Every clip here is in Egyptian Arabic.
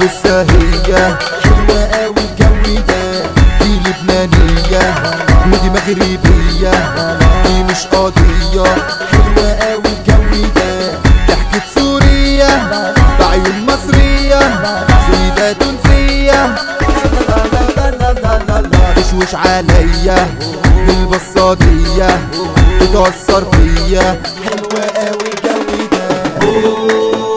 بصها هي حلوة قوي الجو ده دي لبنانية ودي مغربية دي مش قضية حلوة قوي الجو ده ضحكة سورية بعيون مصرية سيدة تونسية تشوش عليا بالبصادية بتأثر فيا حلوة قوي الجو ده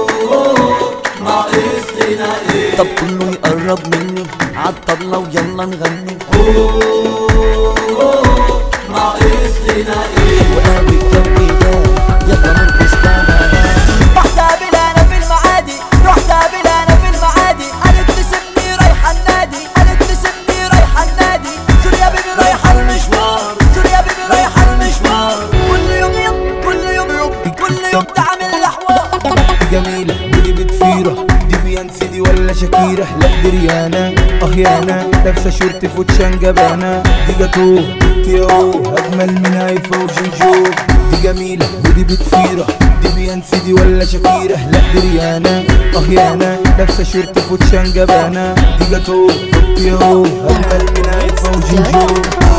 طب كله يقرب مني عالطبلة ويلا نغني وقاوي الجو ده يلا نرقص بابا رحت اقابلها في المعادي رحت اقابلها في المعادي قالت لي سيبني رايحه النادي قالت لي سيبني رايحه النادي سوريا بيبي رايحه المشوار سوريا بيبي رايحه المشوار كل يوم يوم كل يوم يوم كل يوم تعمل الاحوال دي جميلة ودي بتفيرة دي بيانسي دي ولا شاكيرة لا دي ريانا اه يانا لابسة شورت فوتشان جبانة دي جاتو تيو أجمل من هيفا وجنجو دي جميلة ودي بتفيرة دي بيانسي دي ولا شاكيرة لا دي ريانا اه يانا لابسة شورت فوتشان جبانة دي جاتو تيو أجمل من هيفا وجنجو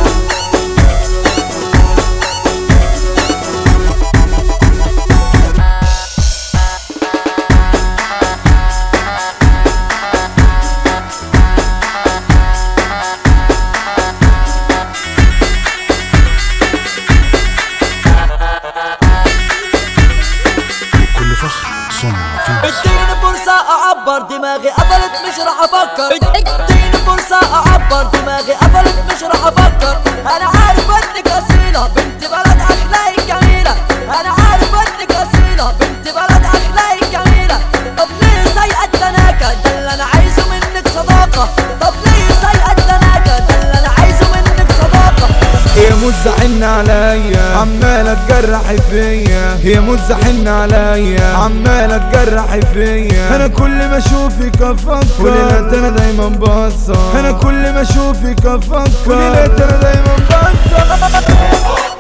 كل فخر صنع في اديني فرصة اعبر دماغي قفلت مش راح افكر اديني فرصة اعبر دماغي قفلت مش راح افكر انا عارف انك اصيلة بنت بلد اخلاقك جميلة انا عارف انك اصيلة بنت بلد اخلاقك جميلة طب ليه سايقة التناكة ده اللي انا عايزه منك صداقة طب ليه سايقة التناكة ده اللي انا عايزه منك صداقة هي مزعن عليا عمالة تجرحي فيا هي مزعن عليا عمالة تجرحي فيا انا كل ما اشوفك افكر وليلات انا دايما بصر انا كل ما اشوفك افكر وليلات انا دايما بصر